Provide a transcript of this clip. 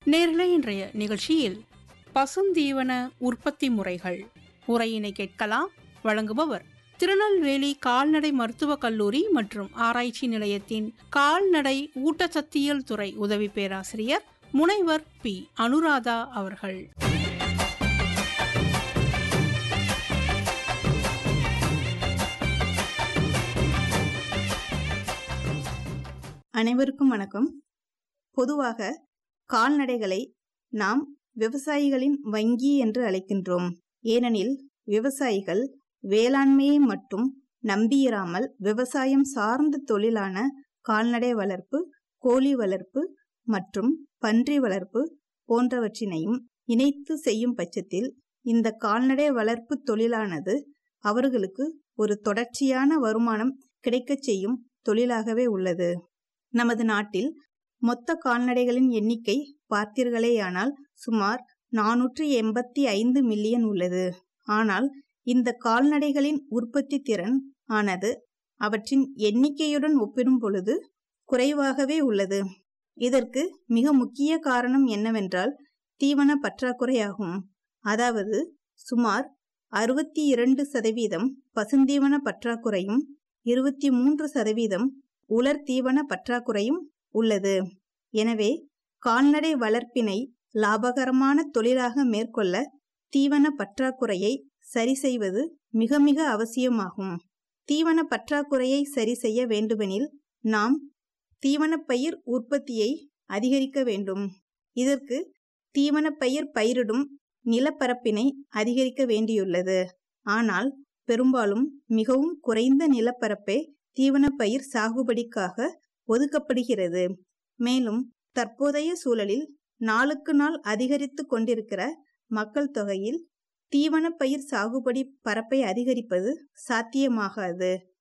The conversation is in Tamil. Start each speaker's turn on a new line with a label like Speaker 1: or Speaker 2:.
Speaker 1: நேர்களே இன்றைய நிகழ்ச்சியில் பசுந்தீவன உற்பத்தி முறைகள் உரையினை கேட்கலாம் வழங்குபவர் திருநெல்வேலி கால்நடை மருத்துவக் கல்லூரி மற்றும் ஆராய்ச்சி நிலையத்தின் கால்நடை ஊட்டச்சத்தியல் துறை உதவி பேராசிரியர் முனைவர் பி அனுராதா அவர்கள்
Speaker 2: அனைவருக்கும் வணக்கம் பொதுவாக கால்நடைகளை நாம் விவசாயிகளின் வங்கி என்று அழைக்கின்றோம் ஏனெனில் விவசாயிகள் வேளாண்மையை மட்டும் நம்பியிராமல் விவசாயம் சார்ந்த தொழிலான கால்நடை வளர்ப்பு கோழி வளர்ப்பு மற்றும் பன்றி வளர்ப்பு போன்றவற்றினையும் இணைத்து செய்யும் பட்சத்தில் இந்த கால்நடை வளர்ப்பு தொழிலானது அவர்களுக்கு ஒரு தொடர்ச்சியான வருமானம் கிடைக்கச் செய்யும் தொழிலாகவே உள்ளது நமது நாட்டில் மொத்த கால்நடைகளின் எண்ணிக்கை பார்த்தீர்களேயானால் சுமார் நானூற்றி எண்பத்தி ஐந்து மில்லியன் உள்ளது ஆனால் இந்த கால்நடைகளின் உற்பத்தி திறன் ஆனது அவற்றின் எண்ணிக்கையுடன் ஒப்பிடும் பொழுது குறைவாகவே உள்ளது இதற்கு மிக முக்கிய காரணம் என்னவென்றால் தீவன பற்றாக்குறையாகும் அதாவது சுமார் அறுபத்தி இரண்டு சதவீதம் பசுந்தீவன பற்றாக்குறையும் இருபத்தி மூன்று சதவீதம் உலர் தீவன பற்றாக்குறையும் உள்ளது எனவே கால்நடை வளர்ப்பினை லாபகரமான தொழிலாக மேற்கொள்ள தீவன பற்றாக்குறையை சரி செய்வது மிக மிக அவசியமாகும் தீவன பற்றாக்குறையை சரி செய்ய வேண்டுமெனில் நாம் தீவனப்பயிர் உற்பத்தியை அதிகரிக்க வேண்டும் இதற்கு தீவனப்பயிர் பயிரிடும் நிலப்பரப்பினை அதிகரிக்க வேண்டியுள்ளது ஆனால் பெரும்பாலும் மிகவும் குறைந்த நிலப்பரப்பே தீவனப்பயிர் சாகுபடிக்காக ஒதுக்கப்படுகிறது மேலும் தற்போதைய சூழலில் நாளுக்கு நாள் அதிகரித்து கொண்டிருக்கிற மக்கள் தொகையில் தீவனப்பயிர் சாகுபடி பரப்பை அதிகரிப்பது சாத்தியமாகாது